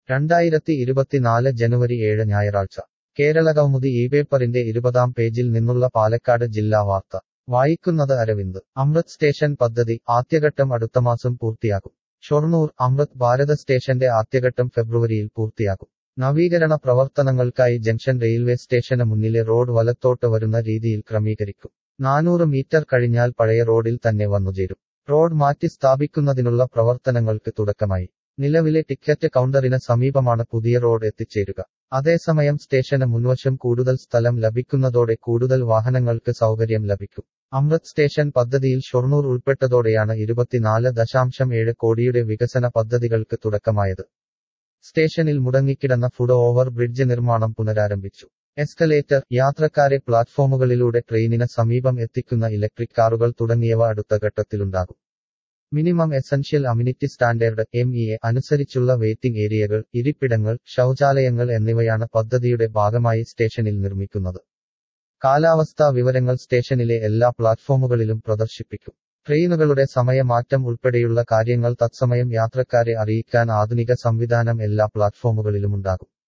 രണ്ടായിരത്തി ഇരുപത്തിനാല് ജനുവരി ഏഴ് ഞായറാഴ്ച കേരളകൗമുദി ഈ പേപ്പറിന്റെ ഇരുപതാം പേജിൽ നിന്നുള്ള പാലക്കാട് ജില്ലാ വാർത്ത വായിക്കുന്നത് അരവിന്ദ് അമൃത് സ്റ്റേഷൻ പദ്ധതി ആദ്യഘട്ടം അടുത്തമാസം പൂർത്തിയാകും ഷൊർണൂർ അമൃത് ഭാരത സ്റ്റേഷന്റെ ആദ്യഘട്ടം ഫെബ്രുവരിയിൽ പൂർത്തിയാകും നവീകരണ പ്രവർത്തനങ്ങൾക്കായി ജംഗ്ഷൻ റെയിൽവേ സ്റ്റേഷന് മുന്നിലെ റോഡ് വലത്തോട്ട് വരുന്ന രീതിയിൽ ക്രമീകരിക്കും നാനൂറ് മീറ്റർ കഴിഞ്ഞാൽ പഴയ റോഡിൽ തന്നെ വന്നുചേരും റോഡ് മാറ്റി സ്ഥാപിക്കുന്നതിനുള്ള പ്രവർത്തനങ്ങൾക്ക് തുടക്കമായി നിലവിലെ ടിക്കറ്റ് കൗണ്ടറിന് സമീപമാണ് പുതിയ റോഡ് എത്തിച്ചേരുക അതേസമയം സ്റ്റേഷന് മുൻവശം കൂടുതൽ സ്ഥലം ലഭിക്കുന്നതോടെ കൂടുതൽ വാഹനങ്ങൾക്ക് സൗകര്യം ലഭിക്കും അമൃത് സ്റ്റേഷൻ പദ്ധതിയിൽ ഷൊർണൂർ ഉൾപ്പെട്ടതോടെയാണ് ഇരുപത്തിനാല് ദശാംശം ഏഴ് കോടിയുടെ വികസന പദ്ധതികൾക്ക് തുടക്കമായത് സ്റ്റേഷനിൽ മുടങ്ങിക്കിടന്ന ഫുഡ് ഓവർ ബ്രിഡ്ജ് നിർമ്മാണം പുനരാരംഭിച്ചു എസ്കലേറ്റർ യാത്രക്കാരെ പ്ലാറ്റ്ഫോമുകളിലൂടെ ട്രെയിനിന് സമീപം എത്തിക്കുന്ന ഇലക്ട്രിക് കാറുകൾ തുടങ്ങിയവ അടുത്ത ഘട്ടത്തിലുണ്ടാകും minimum essential amenity standard M E A അനുസരിച്ചുള്ള വെയിറ്റിംഗ് ഏരിയകൾ ഇരിപ്പിടങ്ങൾ ശൗചാലയങ്ങൾ എന്നിവയാണ് പദ്ധതിയുടെ ഭാഗമായി സ്റ്റേഷനിൽ നിർമ്മിക്കുന്നത് കാലാവസ്ഥാ വിവരങ്ങൾ സ്റ്റേഷനിലെ എല്ലാ പ്ലാറ്റ്ഫോമുകളിലും പ്രദർശിപ്പിക്കും ട്രെയിനുകളുടെ സമയമാറ്റം ഉൾപ്പെടെയുള്ള കാര്യങ്ങൾ തത്സമയം യാത്രക്കാരെ അറിയിക്കാൻ ആധുനിക സംവിധാനം എല്ലാ പ്ലാറ്റ്ഫോമുകളിലുമുണ്ടാകും